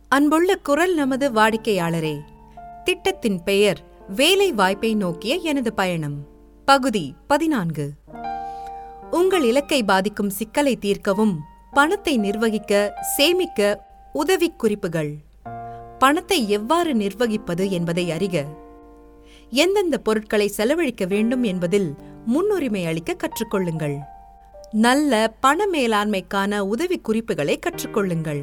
அன்புள்ள குரல் நமது வாடிக்கையாளரே திட்டத்தின் பெயர் வேலை வாய்ப்பை நோக்கிய எனது பயணம் பகுதி பதினான்கு உங்கள் இலக்கை பாதிக்கும் சிக்கலை தீர்க்கவும் பணத்தை நிர்வகிக்க சேமிக்க உதவிக் குறிப்புகள் பணத்தை எவ்வாறு நிர்வகிப்பது என்பதை அறிக எந்தெந்த பொருட்களை செலவழிக்க வேண்டும் என்பதில் முன்னுரிமை அளிக்க கற்றுக்கொள்ளுங்கள் நல்ல பண மேலாண்மைக்கான உதவிக் குறிப்புகளை கற்றுக்கொள்ளுங்கள்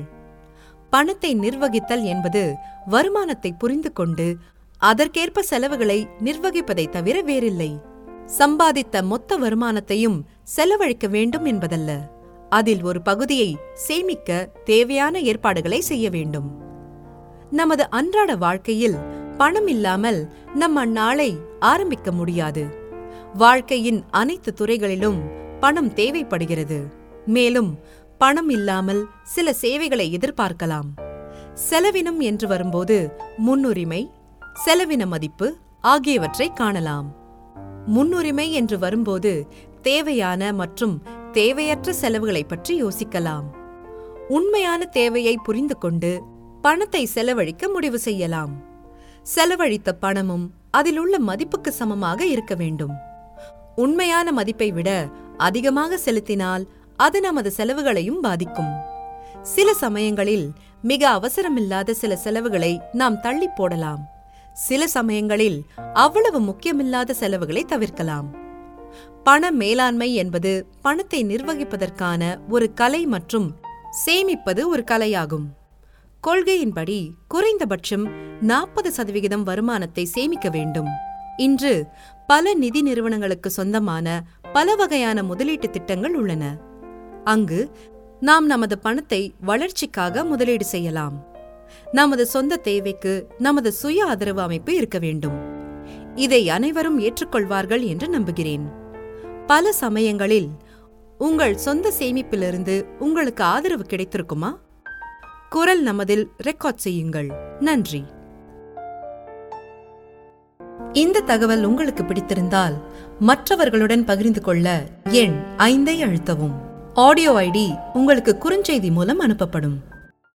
பணத்தை நிர்வகித்தல் என்பது வருமானத்தை புரிந்து கொண்டு அதற்கேற்ப செலவுகளை நிர்வகிப்பதை தவிர வேறில்லை சம்பாதித்த மொத்த வருமானத்தையும் செலவழிக்க வேண்டும் என்பதல்ல அதில் ஒரு பகுதியை சேமிக்க தேவையான ஏற்பாடுகளை செய்ய வேண்டும் நமது அன்றாட வாழ்க்கையில் பணம் இல்லாமல் நம் அந்நாளை ஆரம்பிக்க முடியாது வாழ்க்கையின் அனைத்து துறைகளிலும் பணம் தேவைப்படுகிறது மேலும் பணம் இல்லாமல் சில சேவைகளை எதிர்பார்க்கலாம் செலவினம் என்று வரும்போது முன்னுரிமை செலவின மதிப்பு ஆகியவற்றை காணலாம் முன்னுரிமை என்று வரும்போது தேவையான மற்றும் தேவையற்ற செலவுகளை பற்றி யோசிக்கலாம் உண்மையான தேவையை புரிந்து கொண்டு பணத்தை செலவழிக்க முடிவு செய்யலாம் செலவழித்த பணமும் அதில் உள்ள மதிப்புக்கு சமமாக இருக்க வேண்டும் உண்மையான மதிப்பை விட அதிகமாக செலுத்தினால் அது நமது செலவுகளையும் பாதிக்கும் சில சமயங்களில் மிக அவசரமில்லாத சில செலவுகளை நாம் தள்ளி போடலாம் சில சமயங்களில் அவ்வளவு முக்கியமில்லாத செலவுகளை தவிர்க்கலாம் பண மேலாண்மை என்பது பணத்தை நிர்வகிப்பதற்கான ஒரு கலை மற்றும் சேமிப்பது ஒரு கலையாகும் கொள்கையின்படி குறைந்தபட்சம் நாற்பது சதவிகிதம் வருமானத்தை சேமிக்க வேண்டும் இன்று பல நிதி நிறுவனங்களுக்கு சொந்தமான பல வகையான முதலீட்டு திட்டங்கள் உள்ளன அங்கு நாம் நமது பணத்தை வளர்ச்சிக்காக முதலீடு செய்யலாம் நமது சொந்த தேவைக்கு நமது சுய ஆதரவு அமைப்பு இருக்க வேண்டும் இதை அனைவரும் ஏற்றுக்கொள்வார்கள் என்று நம்புகிறேன் பல சமயங்களில் உங்கள் சொந்த சேமிப்பிலிருந்து உங்களுக்கு ஆதரவு கிடைத்திருக்குமா குரல் நமதில் ரெக்கார்ட் செய்யுங்கள் நன்றி இந்த தகவல் உங்களுக்கு பிடித்திருந்தால் மற்றவர்களுடன் பகிர்ந்து கொள்ள எண் ஐந்தை அழுத்தவும் ஆடியோ ஐடி உங்களுக்கு குறுஞ்செய்தி மூலம் அனுப்பப்படும்